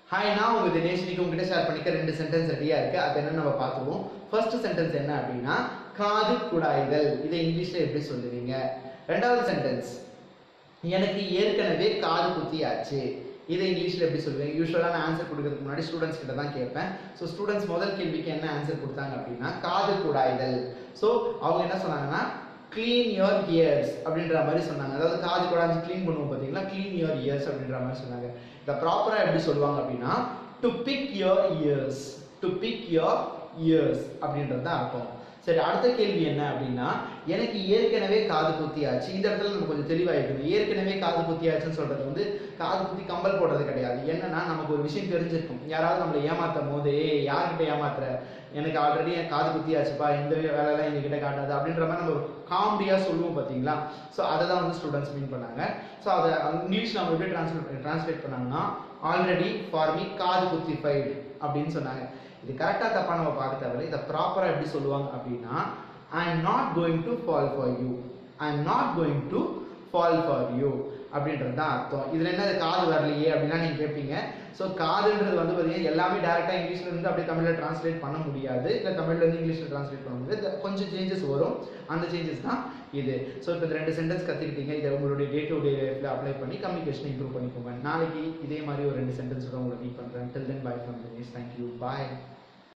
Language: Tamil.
ஹாய் நான் உங்க தினேஷ் இன்னைக்கு உங்ககிட்ட ஷேர் பண்ணிக்க ரெண்டு சென்டென்ஸ் ரெடியா இருக்கு அது என்ன நம்ம பார்த்துருவோம் ஃபர்ஸ்ட் சென்டென்ஸ் என்ன அப்படின்னா காது குடாய்தல் இதை இங்கிலீஷ்ல எப்படி சொல்லுவீங்க ரெண்டாவது சென்டென்ஸ் எனக்கு ஏற்கனவே காது குத்தியாச்சு இதை இங்கிலீஷ்ல எப்படி சொல்லுவீங்க யூஸ்வலாக நான் ஆன்சர் கொடுக்கறதுக்கு முன்னாடி ஸ்டூடெண்ட்ஸ் கிட்ட தான் கேட்பேன் ஸோ ஸ்டூடெண்ட்ஸ் முதல் கேள்விக்கு என்ன ஆன்சர் கொடுத்தாங்க அப்படின்னா காது குடாய்தல் ஸோ அவங்க என்ன சொன்னாங்கன்னா க்ளீன் யுவர் இயர்ஸ் அப்படின்ற மாதிரி சொன்னாங்க அதாவது காது குடாஞ்சு க்ளீன் பண்ணுவோம் பார்த்தீங்களா க்ளீன் யுவர் இயர்ஸ் அப்படின்ற மாதிரி சொன்னாங்க இதை ப்ராப்பராக எப்படி சொல்லுவாங்க அப்படின்னா to pick your ears to pick your ears அப்படின்றது தான் அர்த்தம் சரி அடுத்த கேள்வி என்ன அப்படின்னா எனக்கு ஏற்கனவே காது குத்தியாச்சு இந்த இடத்துல நம்ம கொஞ்சம் தெளிவாயிருக்குது ஏற்கனவே காது குத்தியாச்சுன்னு சொல்றது வந்து காது குத்தி கம்பல் போடுறது கிடையாது என்னன்னா நமக்கு ஒரு விஷயம் தெரிஞ்சிருக்கும் யாராவது நம்மளை ஏமாத்தும் போது ஏய் யார்கிட்ட ஏமாத்துற எனக்கு ஆல்ரெடி என் காது குத்தியாச்சுப்பா இந்த வேலையெல்லாம் எங்ககிட்ட காட்டாது அப்படின்ற மாதிரி நம்ம ஒரு காமெடியாக சொல்லுவோம் பார்த்தீங்களா ஸோ அதை தான் வந்து ஸ்டூடெண்ட்ஸ் மீன் பண்ணாங்க ஸோ அதை இங்கிலீஷ் நம்ம எப்படி ட்ரான்ஸ்லேட் ட்ரான்ஸ்லேட் பண்ணாங்கன்னா ஆல்ரெடி ஃபார் மீ காது குத்திஃபைடு அப்படின்னு சொன்னாங்க இது கரெக்டாக தப்பாக நம்ம பார்க்க தேவையில்லை இதை ப்ராப்பராக எப்படி சொல்லுவாங்க அப்படின்னா I am not going to fall for you I am not going to fall for you அப்படின்றது தான் அர்த்தம் இதில் என்ன காது வரலையே அப்படின்னா நீங்கள் கேட்பீங்க ஸோ காதுன்றது வந்து பார்த்தீங்கன்னா எல்லாமே டேரெக்டாக இங்கிலீஷ்ல இருந்து அப்படியே தமிழில் ட்ரான்ஸ்லேட் பண்ண முடியாது இல்லை தமிழ்ல இருந்து இங்கிலீஷில் ட்ரான்ஸ்லேட் பண்ண முடியாது கொஞ்சம் சேஞ்சஸ் வரும் அந்த சேஞ்சஸ் தான் இது ஸோ இப்போ இந்த ரெண்டு சென்டென்ஸ் கற்றுக்கிட்டீங்க இதை உங்களுடைய டே டு டே லைஃப்பில் அப்ளை பண்ணி கம்யூனிகேஷன் இம்ப்ரூவ் பண்ணிக்கோங்க நாளைக்கு இதே மாதிரி ஒரு ரெண்டு சென்டென்ஸோட உங்களை மீட் பண்ணுறேன் till then bye from Dinesh thank you bye